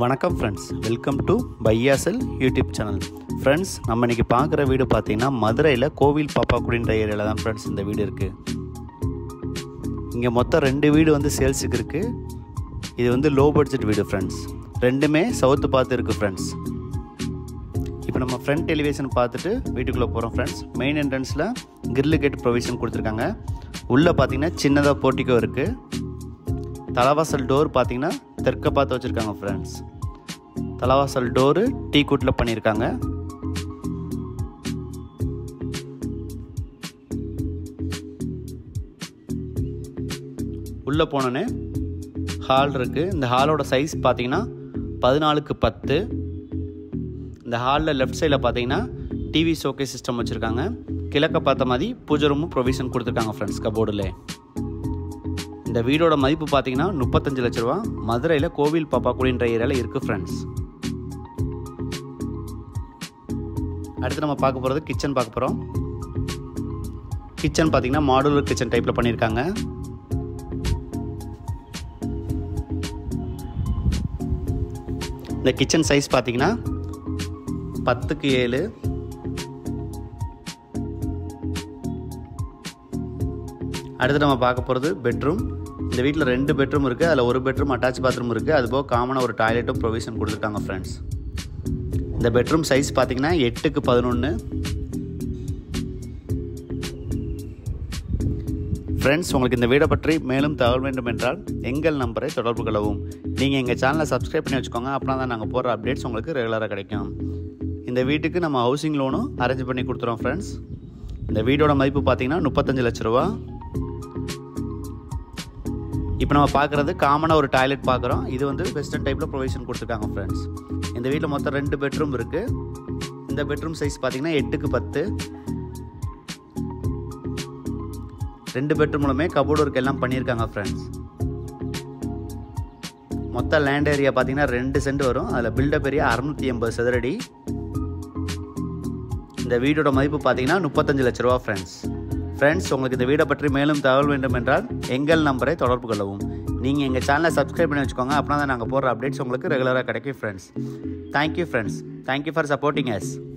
வணக்கம் friends welcome to பையாசல் YouTube channel friends நம்ம இன்றைக்கி பார்க்குற வீடு பார்த்தீங்கன்னா மதுரையில் கோவில் பாப்பாக்குடின்ற ஏரியாவில் தான் ஃப்ரெண்ட்ஸ் இந்த வீடு இருக்குது இங்கே மொத்தம் ரெண்டு வீடு வந்து சேல்ஸுக்கு இருக்குது இது வந்து லோ பட்ஜெட் வீடு ஃப்ரெண்ட்ஸ் ரெண்டுமே சவுத்து பார்த்து இருக்குது ஃப்ரெண்ட்ஸ் இப்போ நம்ம ஃப்ரண்ட் எலிவேஷன் பார்த்துட்டு வீட்டுக்குள்ளே போகிறோம் ஃப்ரெண்ட்ஸ் மெயின் என்ட்ரன்ஸில் கிரில்லு கேட் ப்ரொவிஷன் கொடுத்துருக்காங்க உள்ளே பார்த்தீங்கன்னா சின்னதாக போர்ட்டிக்கோ இருக்குது தலைவாசல் டோர் பார்த்தீங்கன்னா தெற்க பார்த்து வச்சுருக்காங்க ஃப்ரெண்ட்ஸ் தலைவாசல் டோரு டீ கூட்டில் பண்ணியிருக்காங்க உள்ளே போனோன்னே ஹால் இருக்குது இந்த ஹாலோட சைஸ் பார்த்தீங்கன்னா பதினாலுக்கு பத்து இந்த ஹாலில் லெஃப்ட் சைடில் பார்த்தீங்கன்னா டிவி ஷோகே சிஸ்டம் வச்சுருக்காங்க கிழக்க பார்த்த மாதிரி பூஜை ரூமும் ப்ரொவிஷன் கொடுத்துருக்காங்க ஃப்ரெண்ட்ஸ் கபோர்டில் இந்த வீடோட மதிப்பு பார்த்தீங்கன்னா முப்பத்தஞ்சு லட்ச ரூபா மதுரையில் கோவில் பாப்பாக்குடின்ற ஏரியாவில் இருக்குது ஃப்ரெண்ட்ஸ் அடுத்து நம்ம பார்க்க போகிறது கிச்சன் பார்க்க போகிறோம் கிச்சன் பார்த்தீங்கன்னா மாடுலர் கிச்சன் டைப்பில் பண்ணியிருக்காங்க இந்த கிச்சன் சைஸ் பார்த்தீங்கன்னா பத்துக்கு ஏழு அடுத்து நம்ம பார்க்க போகிறது பெட்ரூம் இந்த வீட்டில் ரெண்டு பெட்ரூம் இருக்குது அதில் ஒரு பெட்ரூம் அட்டாச் பாத்ரூம் இருக்குது அதுபோக காமனாக ஒரு டாய்லெட்டும் ப்ரொவிஷன் கொடுத்துருக்காங்க ஃப்ரெண்ட்ஸ் இந்த பெட்ரூம் சைஸ் பார்த்தீங்கன்னா எட்டுக்கு பதினொன்று ஃப்ரெண்ட்ஸ் உங்களுக்கு இந்த வீடை பற்றி மேலும் தகவல் வேண்டும் என்றால் எங்கள் நம்பரை தொடர்பு கொள்ளவும் நீங்கள் எங்கள் சேனலை சப்ஸ்கிரைப் பண்ணி வச்சுக்கோங்க அப்படின்னா தான் நாங்கள் போடுற அப்டேட்ஸ் உங்களுக்கு ரெகுலராக கிடைக்கும் இந்த வீட்டுக்கு நம்ம ஹவுசிங் லோனும் அரேஞ்ச் பண்ணி கொடுத்துறோம் ஃப்ரெண்ட்ஸ் இந்த வீடோட மதிப்பு பார்த்தீங்கன்னா முப்பத்தஞ்சு லட்ச ரூபா இப்போ நம்ம பார்க்குறது காமனாக ஒரு டாய்லெட் பார்க்குறோம் இது வந்து வெஸ்டர்ன் டைப்பில் ப்ரொவிஷன் கொடுத்துருக்காங்க ஃப்ரெண்ட்ஸ் இந்த வீட்டில் மொத்தம் ரெண்டு பெட்ரூம் இருக்குது இந்த பெட்ரூம் சைஸ் பார்த்தீங்கன்னா எட்டுக்கு பத்து ரெண்டு பெட்ரூம்லுமே கபோர்டு ஒர்க் எல்லாம் பண்ணியிருக்காங்க ஃப்ரெண்ட்ஸ் மொத்த லேண்ட் ஏரியா பார்த்தீங்கன்னா ரெண்டு சென்ட் வரும் அதில் பில்டப் ஏரியா அறுநூற்றி எண்பது சதுரடி இந்த வீடோட மதிப்பு பார்த்தீங்கன்னா முப்பத்தஞ்சு லட்ச ரூபா ஃப்ரெண்ட்ஸ் ஃப்ரெண்ட்ஸ் உங்களுக்கு இந்த வீடை பற்றி மேலும் தகவல் வேண்டும் என்றால் எங்கள் நம்பரை தொடர்பு கொள்ளவும் நீங்கள் எங்கள் சேனலை சப்ஸ்கிரைப் பண்ணி வச்சுக்கோங்க அப்படின்னா தான் நாங்கள் போடுற அப்டேட்ஸ் உங்களுக்கு ரெகுலராக கிடைக்கும் friends thank you friends thank you for supporting S